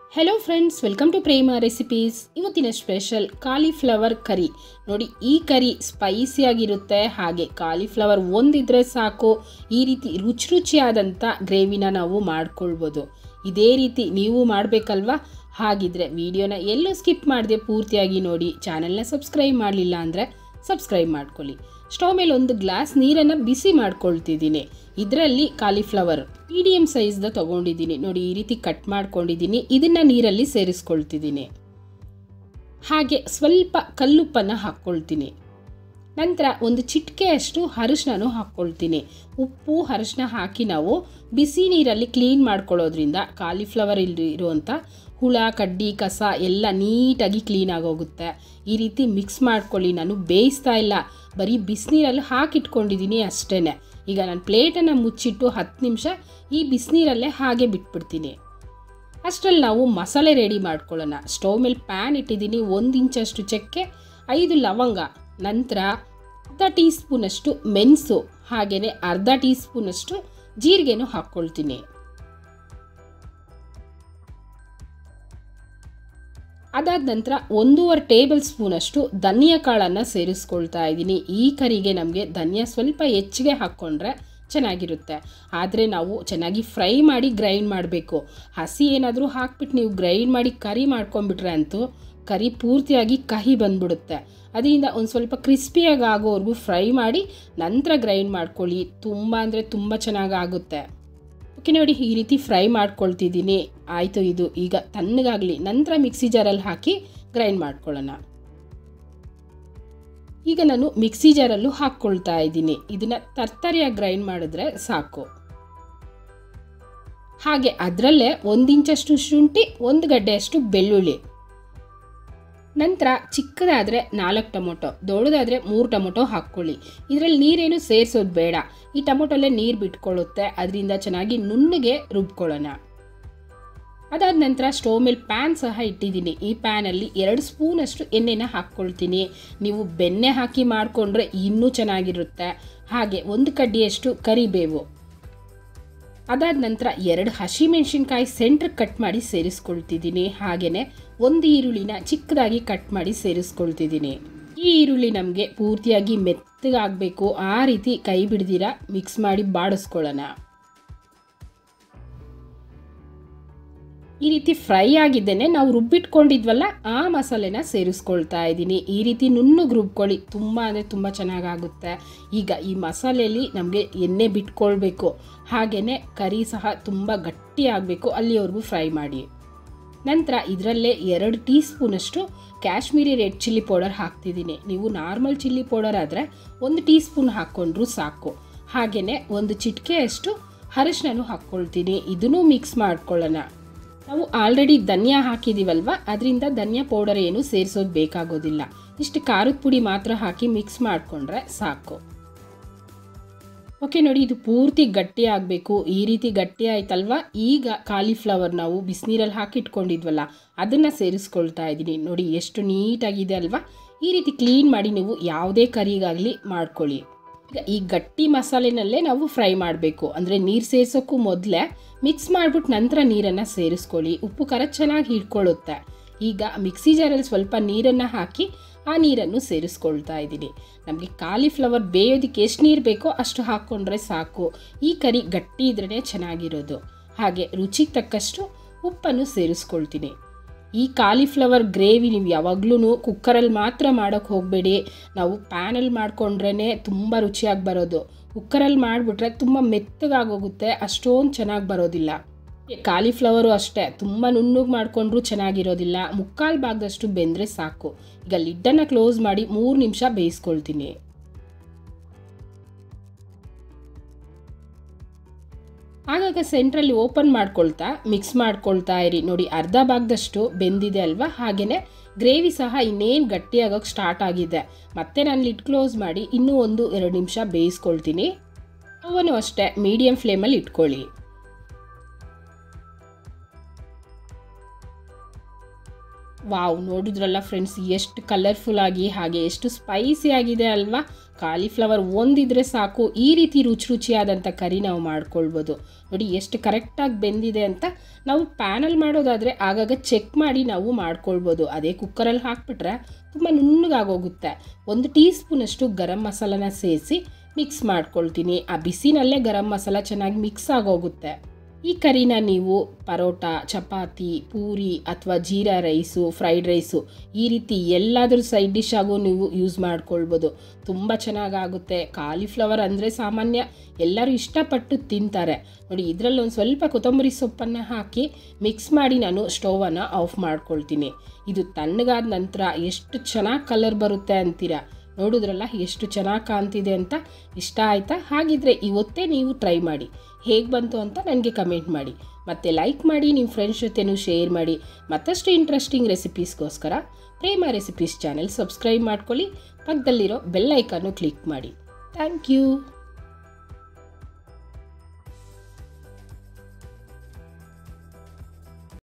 hello friends welcome to Prema recipes ಇವತ್ತಿನ special cauliflower curry ನೋಡಿ ಈ ಕರಿ ಸ್ಪೈಸಿಯಾಗಿರುತ್ತೆ ಹಾಗೆ ಕಾಲಿಫ್ಲವರ್ ಒಂದಿದ್ರೆ ಸಾಕು ಈ ರೀತಿ ರುಚಿ ರುಚಿಯಾದಂಥ ಗ್ರೇವಿನ ನಾವು ಮಾಡ್ಕೊಳ್ಬೋದು ಇದೇ ರೀತಿ ನೀವು ಮಾಡಬೇಕಲ್ವಾ ಹಾಗಿದ್ರೆ ವಿಡಿಯೋನ ಎಲ್ಲೂ ಸ್ಕಿಪ್ ಮಾಡದೆ ಪೂರ್ತಿಯಾಗಿ ನೋಡಿ ಚಾನಲ್ನ ಸಬ್ಸ್ಕ್ರೈಬ್ ಮಾಡಲಿಲ್ಲ ಅಂದರೆ ಸಬ್ಸ್ಕ್ರೈಬ್ ಮಾಡ್ಕೊಳ್ಳಿ ಸ್ಟವ್ ಮೇಲೆ ಒಂದು ಗ್ಲಾಸ್ ನೀರನ್ನು ಬಿಸಿ ಮಾಡ್ಕೊಳ್ತಿದ್ದೀನಿ ಇದರಲ್ಲಿ ಕಾಲಿಫ್ಲವರ್ ಮೀಡಿಯಮ್ ಸೈಜ್ದ ತೊಗೊಂಡಿದ್ದೀನಿ ನೋಡಿ ಈ ರೀತಿ ಕಟ್ ಮಾಡ್ಕೊಂಡಿದ್ದೀನಿ ಇದನ್ನು ನೀರಲ್ಲಿ ಸೇರಿಸ್ಕೊಳ್ತಿದ್ದೀನಿ ಹಾಗೆ ಸ್ವಲ್ಪ ಕಲ್ಲುಪ್ಪನ್ನು ಹಾಕ್ಕೊಳ್ತೀನಿ ನಂತರ ಒಂದು ಚಿಟಿಕೆಯಷ್ಟು ಅರಿಶಿನೂ ಹಾಕ್ಕೊಳ್ತೀನಿ ಉಪ್ಪು ಅರಿಶಿನ ಹಾಕಿ ನಾವು ಬಿಸಿ ನೀರಲ್ಲಿ ಕ್ಲೀನ್ ಮಾಡ್ಕೊಳ್ಳೋದ್ರಿಂದ ಕಾಲಿಫ್ಲವರ್ ಇಲ್ಲಿ ಇರುವಂಥ ಹುಳ ಕಡ್ಡಿ ಕಸ ಎಲ್ಲ ನೀಟಾಗಿ ಕ್ಲೀನ್ ಆಗೋಗುತ್ತೆ ಈ ರೀತಿ ಮಿಕ್ಸ್ ಮಾಡ್ಕೊಳ್ಳಿ ನಾನು ಬೇಯಿಸ್ತಾ ಇಲ್ಲ ಬರೀ ಬಿಸಿನೀರಲ್ಲಿ ಹಾಕಿಟ್ಕೊಂಡಿದ್ದೀನಿ ಅಷ್ಟೇ ಈಗ ನಾನು ಪ್ಲೇಟನ್ನು ಮುಚ್ಚಿಟ್ಟು ಹತ್ತು ನಿಮಿಷ ಈ ಬಿಸಿನೀರಲ್ಲೇ ಹಾಗೆ ಬಿಟ್ಬಿಡ್ತೀನಿ ಅಷ್ಟರಲ್ಲಿ ನಾವು ಮಸಾಲೆ ರೆಡಿ ಮಾಡ್ಕೊಳ್ಳೋಣ ಸ್ಟವ್ ಮೇಲೆ ಪ್ಯಾನ್ ಇಟ್ಟಿದ್ದೀನಿ ಒಂದು ಇಂಚಷ್ಟು ಚಕ್ಕೆ ಐದು ಲವಂಗ ನಂತರ ಅರ್ಧ ಟೀ ಸ್ಪೂನಷ್ಟು ಮೆಣಸು ಹಾಗೆಯೇ ಅರ್ಧ ಟೀ ಸ್ಪೂನಷ್ಟು ಜೀರಿಗೆನೂ ಹಾಕ್ಕೊಳ್ತೀನಿ ಅದಾದ ನಂತರ ಒಂದೂವರೆ ಟೇಬಲ್ ಸ್ಪೂನಷ್ಟು ಧನಿಯಾ ಕಾಳನ್ನು ಸೇರಿಸ್ಕೊಳ್ತಾ ಇದ್ದೀನಿ ಈ ಕರಿಗೆ ನಮಗೆ ಧನಿಯಾ ಸ್ವಲ್ಪ ಹೆಚ್ಚಿಗೆ ಹಾಕ್ಕೊಂಡ್ರೆ ಚೆನ್ನಾಗಿರುತ್ತೆ ಆದರೆ ನಾವು ಚೆನ್ನಾಗಿ ಫ್ರೈ ಮಾಡಿ ಗ್ರೈಂಡ್ ಮಾಡಬೇಕು ಹಸಿ ಏನಾದರೂ ಹಾಕ್ಬಿಟ್ಟು ನೀವು ಗ್ರೈಂಡ್ ಮಾಡಿ ಕರಿ ಮಾಡ್ಕೊಂಬಿಟ್ರೆ ಅಂತೂ ಕರಿ ಪೂರ್ತಿಯಾಗಿ ಕಹಿ ಬಂದ್ಬಿಡುತ್ತೆ ಅದರಿಂದ ಒಂದು ಸ್ವಲ್ಪ ಕ್ರಿಸ್ಪಿಯಾಗಿ ಆಗೋವರೆಗೂ ಫ್ರೈ ಮಾಡಿ ನಂತರ ಗ್ರೈಂಡ್ ಮಾಡ್ಕೊಳ್ಳಿ ತುಂಬ ಅಂದರೆ ತುಂಬ ಚೆನ್ನಾಗಿ ಆಗುತ್ತೆ ಓಕೆ ನೋಡಿ ಈ ರೀತಿ ಫ್ರೈ ಮಾಡ್ಕೊಳ್ತಿದ್ದೀನಿ ಆಯಿತು ಇದು ಈಗ ತಣ್ಣಗಾಗಲಿ ನಂತರ ಮಿಕ್ಸಿ ಜಾರಲ್ಲಿ ಹಾಕಿ ಗ್ರೈಂಡ್ ಮಾಡ್ಕೊಳ್ಳೋಣ ಈಗ ನಾನು ಮಿಕ್ಸಿ ಜಾರಲ್ಲೂ ಹಾಕ್ಕೊಳ್ತಾ ಇದ್ದೀನಿ ಇದನ್ನು ತರ್ತರಿಯಾಗಿ ಗ್ರೈಂಡ್ ಮಾಡಿದ್ರೆ ಸಾಕು ಹಾಗೆ ಅದರಲ್ಲೇ ಒಂದು ಇಂಚಷ್ಟು ಶುಂಠಿ ಒಂದು ಗಡ್ಡೆಯಷ್ಟು ಬೆಳ್ಳುಳ್ಳಿ ನಂತರ ಚಿಕ್ಕದಾದರೆ ನಾಲ್ಕು ಟೊಮೊಟೊ ದೊಡ್ಡದಾದರೆ ಮೂರು ಟೊಮೊಟೊ ಹಾಕ್ಕೊಳ್ಳಿ ಇದರಲ್ಲಿ ನೀರೇನು ಸೇರಿಸೋದು ಬೇಡ ಈ ಟೊಮೊಟೊಲ್ಲೇ ನೀರು ಬಿಟ್ಕೊಳ್ಳುತ್ತೆ ಅದರಿಂದ ಚೆನ್ನಾಗಿ ನುಣ್ಣಗೆ ರುಬ್ಕೊಳ್ಳೋಣ ಅದಾದ ನಂತರ ಸ್ಟವ್ ಮೇಲೆ ಪ್ಯಾನ್ ಸಹ ಇಟ್ಟಿದ್ದೀನಿ ಈ ಪ್ಯಾನಲ್ಲಿ ಎರಡು ಸ್ಪೂನಷ್ಟು ಎಣ್ಣೆನ ಹಾಕ್ಕೊಳ್ತೀನಿ ನೀವು ಬೆಣ್ಣೆ ಹಾಕಿ ಮಾಡಿಕೊಂಡ್ರೆ ಇನ್ನೂ ಚೆನ್ನಾಗಿರುತ್ತೆ ಹಾಗೆ ಒಂದು ಕಡ್ಡಿಯಷ್ಟು ಕರಿಬೇವು ಅದಾದ ನಂತರ ಎರಡು ಹಸಿಮೆಣಸಿನ್ಕಾಯಿ ಸೆಂಟ್ರ್ ಕಟ್ ಮಾಡಿ ಸೇರಿಸ್ಕೊಳ್ತಿದ್ದೀನಿ ಹಾಗೆಯೇ ಒಂದು ಈರುಳ್ಳಿನ ಚಿಕ್ಕದಾಗಿ ಕಟ್ ಮಾಡಿ ಸೇರಿಸ್ಕೊಳ್ತಿದ್ದೀನಿ ಈ ಈರುಳ್ಳಿ ನಮಗೆ ಪೂರ್ತಿಯಾಗಿ ಮೆತ್ತಗಾಗಬೇಕು ಆ ರೀತಿ ಕೈ ಬಿಡ್ದಿರ ಮಿಕ್ಸ್ ಮಾಡಿ ಬಾಡಿಸ್ಕೊಳ್ಳೋಣ ಈ ರೀತಿ ಫ್ರೈ ಆಗಿದ್ದೇನೆ ನಾವು ರುಬ್ಬಿಟ್ಕೊಂಡಿದ್ವಲ್ಲ ಆ ಮಸಾಲೆನ ಸೇರಿಸ್ಕೊಳ್ತಾ ಇದ್ದೀನಿ ಈ ರೀತಿ ನುಣ್ಣಗೆ ರುಬ್ಕೊಳ್ಳಿ ತುಂಬ ಅಂದರೆ ತುಂಬ ಚೆನ್ನಾಗಾಗುತ್ತೆ ಈಗ ಈ ಮಸಾಲೆಯಲ್ಲಿ ನಮಗೆ ಎಣ್ಣೆ ಬಿಟ್ಕೊಳ್ಬೇಕು ಹಾಗೆಯೇ ಕರಿ ಸಹ ತುಂಬ ಗಟ್ಟಿ ಆಗಬೇಕು ಅಲ್ಲಿವರೆಗೂ ಫ್ರೈ ಮಾಡಿ ನಂತರ ಇದರಲ್ಲೇ ಎರಡು ಟೀ ಸ್ಪೂನಷ್ಟು ಕಾಶ್ಮೀರಿ ರೆಡ್ ಚಿಲ್ಲಿ ಪೌಡರ್ ಹಾಕ್ತಿದ್ದೀನಿ ನೀವು ನಾರ್ಮಲ್ ಚಿಲ್ಲಿ ಪೌಡರ್ ಆದರೆ ಒಂದು ಟೀ ಸ್ಪೂನ್ ಹಾಕ್ಕೊಂಡ್ರೂ ಸಾಕು ಹಾಗೆಯೇ ಒಂದು ಚಿಟಿಕೆಯಷ್ಟು ಅರಿಶಿನೂ ಹಾಕ್ಕೊಳ್ತೀನಿ ಇದನ್ನು ಮಿಕ್ಸ್ ಮಾಡ್ಕೊಳ್ಳೋಣ ನಾವು ಆಲ್ರೆಡಿ ಧನಿಯಾ ಹಾಕಿದ್ದೀವಲ್ವ ಅದರಿಂದ ಧನಿಯಾ ಪೌಡರ್ ಏನು ಸೇರಿಸೋದು ಬೇಕಾಗೋದಿಲ್ಲ ಇಷ್ಟು ಖಾರದ ಪುಡಿ ಮಾತ್ರ ಹಾಕಿ ಮಿಕ್ಸ್ ಮಾಡಿಕೊಂಡ್ರೆ ಸಾಕು ಓಕೆ ನೋಡಿ ಇದು ಪೂರ್ತಿ ಗಟ್ಟಿ ಆಗಬೇಕು ಈ ರೀತಿ ಗಟ್ಟಿ ಆಯ್ತಲ್ವ ಈಗ ಕಾಲಿಫ್ಲವರ್ ನಾವು ಬಿಸಿನೀರಲ್ಲಿ ಹಾಕಿಟ್ಕೊಂಡಿದ್ವಲ್ಲ ಅದನ್ನು ಸೇರಿಸ್ಕೊಳ್ತಾ ಇದ್ದೀನಿ ನೋಡಿ ಎಷ್ಟು ನೀಟಾಗಿದೆ ಅಲ್ವಾ ಈ ರೀತಿ ಕ್ಲೀನ್ ಮಾಡಿ ನೀವು ಯಾವುದೇ ಕರಿಗಾಗಲಿ ಮಾಡ್ಕೊಳ್ಳಿ ಈಗ ಈ ಗಟ್ಟಿ ಮಸಾಲೆನಲ್ಲೇ ನಾವು ಫ್ರೈ ಮಾಡಬೇಕು ಅಂದರೆ ನೀರು ಸೇರಿಸೋಕ್ಕೂ ಮೊದಲೇ ಮಿಕ್ಸ್ ಮಾಡಿಬಿಟ್ಟು ನಂತರ ನೀರನ್ನು ಸೇರಿಸ್ಕೊಳ್ಳಿ ಉಪ್ಪು ಖಾರ ಚೆನ್ನಾಗಿ ಹಿಡ್ಕೊಳ್ಳುತ್ತೆ ಈಗ ಮಿಕ್ಸಿ ಜಾರಲ್ಲಿ ಸ್ವಲ್ಪ ನೀರನ್ನು ಹಾಕಿ ಆ ನೀರನ್ನು ಸೇರಿಸ್ಕೊಳ್ತಾ ಇದ್ದೀನಿ ನಮಗೆ ಕಾಲಿಫ್ಲವರ್ ಬೇಯೋದಕ್ಕೆ ಎಷ್ಟು ನೀರು ಬೇಕೋ ಅಷ್ಟು ಹಾಕ್ಕೊಂಡ್ರೆ ಸಾಕು ಈ ಕರಿ ಗಟ್ಟಿ ಇದ್ರೇ ಚೆನ್ನಾಗಿರೋದು ಹಾಗೆ ರುಚಿಗೆ ತಕ್ಕಷ್ಟು ಉಪ್ಪನ್ನು ಸೇರಿಸ್ಕೊಳ್ತೀನಿ ಈ ಕಾಲಿಫ್ಲವರ್ ಗ್ರೇವಿ ನೀವು ಯಾವಾಗಲೂ ಕುಕ್ಕರಲ್ಲಿ ಮಾತ್ರ ಮಾಡೋಕ್ಕೆ ಹೋಗಬೇಡಿ ನಾವು ಪ್ಯಾನಲ್ಲಿ ಮಾಡಿಕೊಂಡ್ರೇ ತುಂಬ ರುಚಿಯಾಗಿ ಬರೋದು ಕುಕ್ಕರಲ್ಲಿ ಮಾಡಿಬಿಟ್ರೆ ತುಂಬ ಮೆತ್ತಗಾಗೋಗುತ್ತೆ ಅಷ್ಟೊಂದು ಚೆನ್ನಾಗಿ ಬರೋದಿಲ್ಲ ಕಾಲಿಫ್ಲವರು ಅಷ್ಟೇ ತುಂಬ ನುಣ್ಣಗೆ ಮಾಡಿಕೊಂಡ್ರೂ ಚೆನ್ನಾಗಿರೋದಿಲ್ಲ ಮುಕ್ಕಾಲು ಭಾಗದಷ್ಟು ಬೆಂದರೆ ಸಾಕು ಈಗ ಲಿಡ್ಡನ್ನು ಕ್ಲೋಸ್ ಮಾಡಿ ಮೂರು ನಿಮಿಷ ಬೇಯಿಸ್ಕೊಳ್ತೀನಿ ಆಗಾಗ ಸೆಂಟ್ರಲ್ಲಿ ಓಪನ್ ಮಾಡ್ಕೊಳ್ತಾ ಮಿಕ್ಸ್ ಮಾಡ್ಕೊಳ್ತಾ ಇರಿ ನೋಡಿ ಅರ್ಧ ಭಾಗದಷ್ಟು ಬೆಂದಿದೆ ಅಲ್ವಾ ಹಾಗೆಯೇ ಗ್ರೇವಿ ಸಹ ಇನ್ನೇನು ಗಟ್ಟಿಯಾಗೋಕ್ಕೆ ಸ್ಟಾರ್ಟ್ ಆಗಿದೆ ಮತ್ತೆ ನಾನು ಲಿಡ್ ಕ್ಲೋಸ್ ಮಾಡಿ ಇನ್ನೂ ಒಂದು ಎರಡು ನಿಮಿಷ ಬೇಯಿಸ್ಕೊಳ್ತೀನಿ ಅವನು ಅಷ್ಟೇ ಮೀಡಿಯಮ್ ಫ್ಲೇಮಲ್ಲಿ ಇಟ್ಕೊಳ್ಳಿ ವಾವ್ ನೋಡಿದ್ರಲ್ಲ ಫ್ರೆಂಡ್ಸ್ ಎಷ್ಟು ಕಲರ್ಫುಲ್ ಆಗಿ ಹಾಗೆ ಎಷ್ಟು ಸ್ಪೈಸಿ ಆಗಿದೆ ಅಲ್ವಾ ಕಾಲಿಫ್ಲವರ್ ಒಂದಿದ್ರೆ ಸಾಕು ಈ ರೀತಿ ರುಚಿ ರುಚಿಯಾದಂಥ ಕರಿ ನಾವು ಮಾಡ್ಕೊಳ್ಬೋದು ನೋಡಿ ಎಷ್ಟು ಕರೆಕ್ಟಾಗಿ ಬೆಂದಿದೆ ಅಂತ ನಾವು ಪ್ಯಾನಲ್ಲಿ ಮಾಡೋದಾದರೆ ಆಗಾಗ ಚೆಕ್ ಮಾಡಿ ನಾವು ಮಾಡ್ಕೊಳ್ಬೋದು ಅದೇ ಕುಕ್ಕರಲ್ಲಿ ಹಾಕ್ಬಿಟ್ರೆ ತುಂಬ ನುಣ್ಣಗಾಗೋಗುತ್ತೆ ಒಂದು ಟೀ ಸ್ಪೂನಷ್ಟು ಗರಂ ಮಸಾಲನ ಸೇರಿಸಿ ಮಿಕ್ಸ್ ಮಾಡ್ಕೊಳ್ತೀನಿ ಆ ಬಿಸಿನಲ್ಲೇ ಗರಂ ಮಸಾಲ ಚೆನ್ನಾಗಿ ಮಿಕ್ಸ್ ಆಗೋಗುತ್ತೆ ಈ ಕರಿನ ನೀವು ಪರೋಟ ಚಪಾತಿ ಪೂರಿ ಅಥವಾ ಜೀರಾ ರೈಸು ಫ್ರೈಡ್ ರೈಸು ಈ ರೀತಿ ಎಲ್ಲಾದರೂ ಸೈಡ್ ಡಿಶ್ ಆಗು ನೀವು ಯೂಸ್ ಮಾಡ್ಕೊಳ್ಬೋದು ತುಂಬ ಚೆನ್ನಾಗಾಗುತ್ತೆ ಕಾಲಿಫ್ಲವರ್ ಅಂದರೆ ಸಾಮಾನ್ಯ ಎಲ್ಲರೂ ಇಷ್ಟಪಟ್ಟು ತಿಂತಾರೆ ನೋಡಿ ಇದರಲ್ಲಿ ಒಂದು ಸ್ವಲ್ಪ ಕೊತ್ತಂಬರಿ ಸೊಪ್ಪನ್ನು ಹಾಕಿ ಮಿಕ್ಸ್ ಮಾಡಿ ನಾನು ಸ್ಟೌವನ್ನು ಆಫ್ ಮಾಡ್ಕೊಳ್ತೀನಿ ಇದು ತಣ್ಣಗಾದ ನಂತರ ಎಷ್ಟು ಚೆನ್ನಾಗಿ ಕಲರ್ ಬರುತ್ತೆ ಅಂತೀರಾ ನೋಡಿದ್ರಲ್ಲ ಎಷ್ಟು ಚೆನ್ನಾಗಿ ಕಾಣ್ತಿದೆ ಅಂತ ಇಷ್ಟ ಆಯಿತಾ ಹಾಗಿದ್ರೆ ಇವತ್ತೇ ನೀವು ಟ್ರೈ ಮಾಡಿ ಹೇಗೆ ಬಂತು ಅಂತ ನನಗೆ ಕಮೆಂಟ್ ಮಾಡಿ ಮತ್ತು ಲೈಕ್ ಮಾಡಿ ನಿಮ್ಮ ಫ್ರೆಂಡ್ಸ್ ಜೊತೆನೂ ಶೇರ್ ಮಾಡಿ ಮತ್ತಷ್ಟು ಇಂಟ್ರೆಸ್ಟಿಂಗ್ ರೆಸಿಪೀಸ್ಗೋಸ್ಕರ ಪ್ರೇಮ ರೆಸಿಪೀಸ್ ಚಾನೆಲ್ ಸಬ್ಸ್ಕ್ರೈಬ್ ಮಾಡ್ಕೊಳ್ಳಿ ಪಕ್ಕದಲ್ಲಿರೋ ಬೆಲ್ ಐಕನ್ನು ಕ್ಲಿಕ್ ಮಾಡಿ ಥ್ಯಾಂಕ್ ಯು